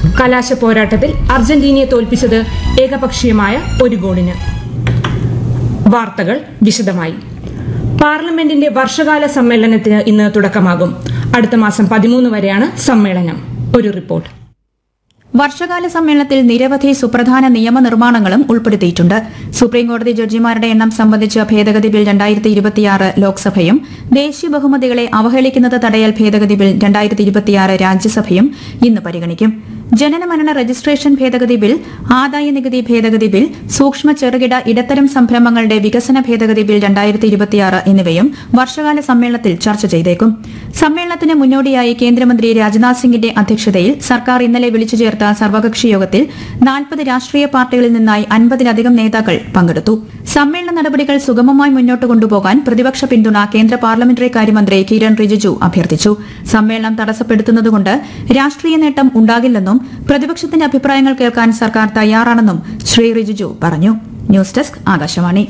കലാശ പോരാട്ടത്തിൽ അർജന്റീനയെ തോൽപ്പിച്ചത് ഏകപക്ഷീയമായ ഒരു ഗോളിന് വാർത്തകൾ വിശദമായി പാർലമെന്റിന്റെ വർഷകാല സമ്മേളനത്തിന് ഇന്ന് തുടക്കമാകും അടുത്ത മാസം പതിമൂന്ന് വരെയാണ് സമ്മേളനം ഒരു റിപ്പോർട്ട് വർഷകാല സമ്മേളനത്തിൽ നിരവധി സുപ്രധാന നിയമനിർമ്മാണങ്ങളും ഉൾപ്പെടുത്തിയിട്ടുണ്ട് സുപ്രീംകോടതി ജഡ്ജിമാരുടെ എണ്ണം സംബന്ധിച്ച ഭേദഗതി ബിൽ രണ്ടായിരത്തി ഇരുപത്തിയാറ് ലോക്സഭയും ദേശീയ ബഹുമതികളെ അവഹേളിക്കുന്നത് തടയൽ ഭേദഗതി ബിൽ രണ്ടായിരത്തി ഇരുപത്തിയാറ് രാജ്യസഭയും ഇന്ന് പരിഗണിക്കും ജനനമരണ രജിസ്ട്രേഷൻ ഭേദഗതി ബിൽ ആദായ നികുതി ഭേദഗതി ബിൽ സൂക്ഷ്മ ചെറുകിട ഇടത്തരം സംരംഭങ്ങളുടെ വികസന ഭേദഗതി ബിൽ രണ്ടായിരത്തി ഇരുപത്തിയാറ് എന്നിവയും വർഷകാല സമ്മേളനത്തിൽ ചർച്ച ചെയ്തേക്കും സമ്മേളനത്തിന് മുന്നോടിയായി കേന്ദ്രമന്ത്രി രാജ്നാഥ് സിംഗിന്റെ അധ്യക്ഷതയിൽ സർക്കാർ ഇന്നലെ വിളിച്ചു ചേർത്ത സർവകക്ഷി യോഗത്തിൽ നാൽപ്പത് രാഷ്ട്രീയ പാർട്ടികളിൽ നിന്നായി അൻപതിലധികം നേതാക്കൾ പങ്കെടുത്തു സമ്മേളന നടപടികൾ സുഗമമായി മുന്നോട്ട് കൊണ്ടുപോകാൻ പ്രതിപക്ഷ പിന്തുണ കേന്ദ്ര പാർലമെന്ററി കാര്യമന്ത്രി കിരൺ റിജിജു അഭ്യർത്ഥിച്ചു സമ്മേളനം തടസ്സപ്പെടുത്തുന്നതുകൊണ്ട് രാഷ്ട്രീയ നേട്ടം ഉണ്ടാകില്ലെന്നും പ്രതിപക്ഷത്തിന്റെ അഭിപ്രായങ്ങൾ കേൾക്കാൻ സർക്കാർ തയ്യാറാണെന്നും ശ്രീ റിജിജു പറഞ്ഞു ന്യൂസ് ഡെസ്ക് ആകാശവാണി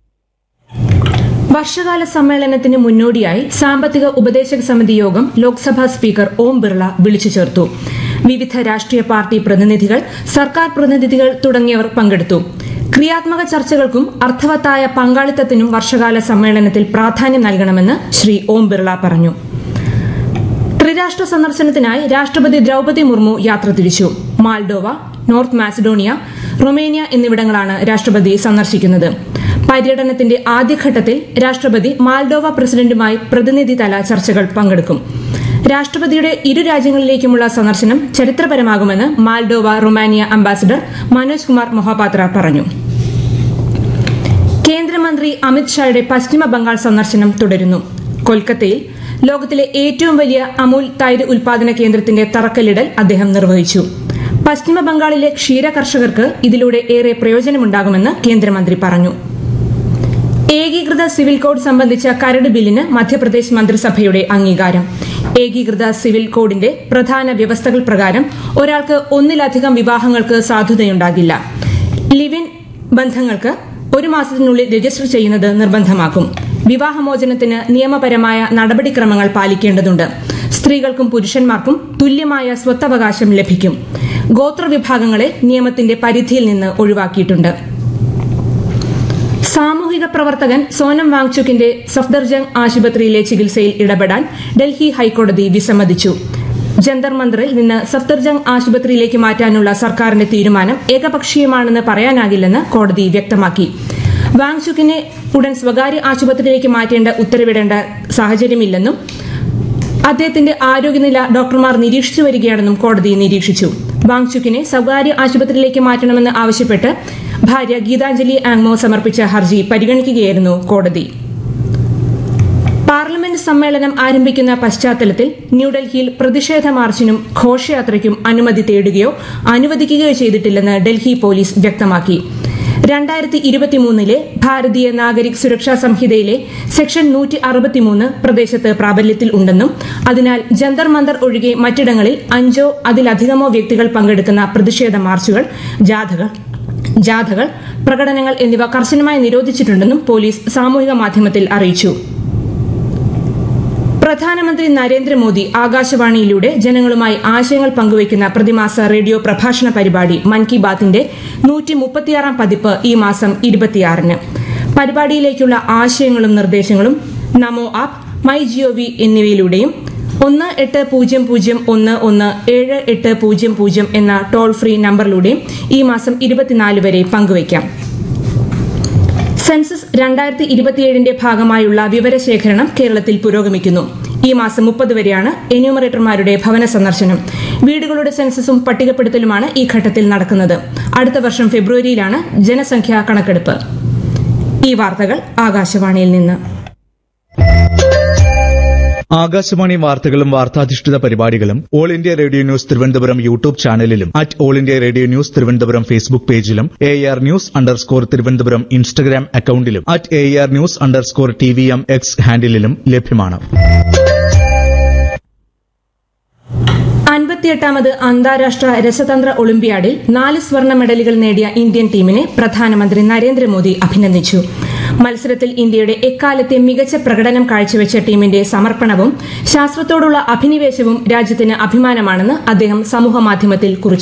വർഷകാല സമ്മേളനത്തിന് മുന്നോടിയായി സാമ്പത്തിക ഉപദേശക സമിതി യോഗം ലോക്സഭാ സ്പീക്കർ ഓം ബിർള വിളിച്ചു ചേർത്തു വിവിധ രാഷ്ട്രീയ പാർട്ടി പ്രതിനിധികൾ സർക്കാർ പ്രതിനിധികൾ തുടങ്ങിയവർ പങ്കെടുത്തു ക്രിയാത്മക ചർച്ചകൾക്കും അർത്ഥവത്തായ പങ്കാളിത്തത്തിനും വർഷകാല സമ്മേളനത്തിൽ പ്രാധാന്യം നൽകണമെന്ന് ശ്രീ ഓം ബിർള പറഞ്ഞു ത്രിരാഷ്ട്ര സന്ദർശനത്തിനായി രാഷ്ട്രപതി ദ്രൌപതി മുർമു യാത്ര തിരിച്ചു മാൾഡോവ നോർത്ത് മാസിഡോണിയ റൊമേനിയ എന്നിവിടങ്ങളാണ് രാഷ്ട്രപതി സന്ദർശിക്കുന്നത് പര്യടനത്തിന്റെ ആദ്യഘട്ടത്തിൽ രാഷ്ട്രപതി മാൾഡോവ പ്രസിഡന്റുമായി പ്രതിനിധിതല ചർച്ചകൾ പങ്കെടുക്കും രാഷ്ട്രപതിയുടെ ഇരു രാജ്യങ്ങളിലേക്കുമുള്ള സന്ദർശനം ചരിത്രപരമാകുമെന്ന് Moldova Romania ambassador Manoj Kumar Mohapatra പറഞ്ഞു കേന്ദ്രമന്ത്രി അമിത്ഷായുടെ പശ്ചിമ ബംഗാൾ സന്ദർശനം തുടരുന്നു കൊൽക്കത്തയിൽ ലോകത്തിലെ ഏറ്റവും വലിയ അമൂൽ തൈര് ഉൽപാദന കേന്ദ്രത്തിന്റെ തറക്കല്ലിടൽ അദ്ദേഹം നിർവഹിച്ചു പശ്ചിമ ബംഗാളിലെ ക്ഷീര കർഷകർക്ക് ഇതിലൂടെ ഏറെ പ്രയോജനമുണ്ടാകുമെന്ന് കേന്ദ്രമന്ത്രി പറഞ്ഞു ഏകീകൃത സിവിൽ കോഡ് സംബന്ധിച്ച കരട് ബില്ലിന് മധ്യപ്രദേശ് മന്ത്രിസഭയുടെ അംഗീകാരം ഏകീകൃത സിവിൽ കോഡിന്റെ പ്രധാന വ്യവസ്ഥകൾ പ്രകാരം ഒരാൾക്ക് ഒന്നിലധികം വിവാഹങ്ങൾക്ക് സാധുതയുണ്ടാകില്ല ലിവിൻ ബന്ധങ്ങൾക്ക് ഒരു മാസത്തിനുള്ളിൽ രജിസ്റ്റർ ചെയ്യുന്നത് നിർബന്ധമാക്കും വിവാഹമോചനത്തിന് നിയമപരമായ നടപടിക്രമങ്ങൾ പാലിക്കേണ്ടതുണ്ട് സ്ത്രീകൾക്കും പുരുഷന്മാർക്കും തുല്യമായ സ്വത്തവകാശം ലഭിക്കും ഗോത്രവിഭാഗങ്ങളെ നിയമത്തിന്റെ പരിധിയിൽ നിന്ന് ഒഴിവാക്കിയിട്ടുണ്ട് സാമൂഹിക പ്രവർത്തകൻ സോനം വാങ്ചുക്കിന്റെ സഫ്ദർജംഗ് ആശുപത്രിയിലെ ചികിത്സയിൽ ഇടപെടാൻ ഡൽഹി ഹൈക്കോടതി വിസമ്മതിച്ചു ജന്തർ മന്ദറിൽ നിന്ന് സഫ്ദർജംഗ് ആശുപത്രിയിലേക്ക് മാറ്റാനുള്ള സർക്കാരിന്റെ തീരുമാനം ഏകപക്ഷീയമാണെന്ന് പറയാനാകില്ലെന്ന് കോടതി വ്യക്തമാക്കി വാങ്ചുക്കിനെ ഉടൻ സ്വകാര്യ ആശുപത്രിയിലേക്ക് മാറ്റേണ്ട ഉത്തരവിടേണ്ട സാഹചര്യമില്ലെന്നും അദ്ദേഹത്തിന്റെ ആരോഗ്യനില ഡോക്ടർമാർ നിരീക്ഷിച്ചു വരികയാണെന്നും കോടതി നിരീക്ഷിച്ചു വാങ്ചുക്കിനെ സ്വകാര്യ ആശുപത്രിയിലേക്ക് മാറ്റണമെന്ന് ആവശ്യപ്പെട്ട് ഭാര്യ ഗീതാഞ്ജലി ആങ്മോ സമർപ്പിച്ച ഹർജി പരിഗണിക്കുകയായിരുന്നു കോടതി പാർലമെന്റ് സമ്മേളനം ആരംഭിക്കുന്ന പശ്ചാത്തലത്തിൽ ന്യൂഡൽഹിയിൽ പ്രതിഷേധ മാർച്ചിനും ഘോഷയാത്രയ്ക്കും അനുമതി തേടുകയോ അനുവദിക്കുകയോ ചെയ്തിട്ടില്ലെന്ന് ഡൽഹി പോലീസ് വ്യക്തമാക്കി രണ്ടായിരത്തി ഇരുപത്തിമൂന്നിലെ ഭാരതീയ നാഗരിക് സുരക്ഷാ സംഹിതയിലെ സെക്ഷൻ നൂറ്റി അറുപത്തിമൂന്ന് പ്രദേശത്ത് പ്രാബല്യത്തിൽ ഉണ്ടെന്നും അതിനാൽ ജന്തർ മന്ദർ ഒഴികെ മറ്റിടങ്ങളിൽ അഞ്ചോ അതിലധികമോ വ്യക്തികൾ പങ്കെടുക്കുന്ന പ്രതിഷേധ മാർച്ചുകൾ ജാഥകൾ ജാഥകൾ പ്രകടനങ്ങൾ എന്നിവ കർശനമായി നിരോധിച്ചിട്ടുണ്ടെന്നും പോലീസ് സാമൂഹിക മാധ്യമത്തിൽ അറിയിച്ചു പ്രധാനമന്ത്രി നരേന്ദ്രമോദി ആകാശവാണിയിലൂടെ ജനങ്ങളുമായി ആശയങ്ങൾ പങ്കുവയ്ക്കുന്ന പ്രതിമാസ റേഡിയോ പ്രഭാഷണ പരിപാടി മൻ കി ബാത്തിന്റെ നൂറ്റി മുപ്പത്തിയാറാം പതിപ്പ് ഈ മാസം ഇരുപത്തിയാറിന് പരിപാടിയിലേക്കുള്ള ആശയങ്ങളും നിർദ്ദേശങ്ങളും നമോ ആപ്പ് മൈ ജിഒവി എന്നിവയിലൂടെയും ഒന്ന് എട്ട് പൂജ്യം പൂജ്യം ഒന്ന് ഒന്ന് ഏഴ് എട്ട് പൂജ്യം പൂജ്യം എന്ന ടോൾ ഫ്രീ നമ്പറിലൂടെയും ഈ മാസം ഇരുപത്തിനാല് വരെ പങ്കുവയ്ക്കാം സെൻസസ് രണ്ടായിരത്തി ഇരുപത്തിയേഴിന്റെ ഭാഗമായുള്ള വിവരശേഖരണം കേരളത്തിൽ പുരോഗമിക്കുന്നു ഈ മാസം മുപ്പത് വരെയാണ് എന്യൂമറേറ്റർമാരുടെ ഭവന സന്ദർശനം വീടുകളുടെ സെൻസസും പട്ടികപ്പെടുത്തലുമാണ് ഈ ഘട്ടത്തിൽ നടക്കുന്നത് അടുത്ത വർഷം ഫെബ്രുവരിയിലാണ് ജനസംഖ്യാ കണക്കെടുപ്പ് ഈ വാർത്തകൾ ആകാശവാണിയിൽ നിന്ന് ആകാശവാണി വാർത്തകളും വാർത്താധിഷ്ഠിത പരിപാടികളും all India radio news Thiruvananthapuram YouTube ചാനലിലും at all India radio news Thiruvananthapuram Facebook പേജിലും A R news underscore Thiruvananthapuram Instagram അക്കൌണ്ടിലും at A R news underscore T V M X ഹാൻഡിലും ലഭ്യമാണ് അൻപത്തിയെട്ടാമത് അന്താരാഷ്ട്ര രസതന്ത്ര ഒളിമ്പ്യാഡിൽ നാല് സ്വർണ്ണ മെഡലുകൾ നേടിയ ഇന്ത്യൻ ടീമിനെ പ്രധാനമന്ത്രി നരേന്ദ്രമോദി അഭിനന്ദിച്ചു മത്സരത്തിൽ ഇന്ത്യയുടെ എക്കാലത്തെ മികച്ച പ്രകടനം കാഴ്ചവെച്ച ടീമിന്റെ സമർപ്പണവും ശാസ്ത്രത്തോടുള്ള അഭിനിവേശവും രാജ്യത്തിന് അഭിമാനമാണെന്ന് അദ്ദേഹം സമൂഹമാധ്യമത്തിൽ കുറിച്ചു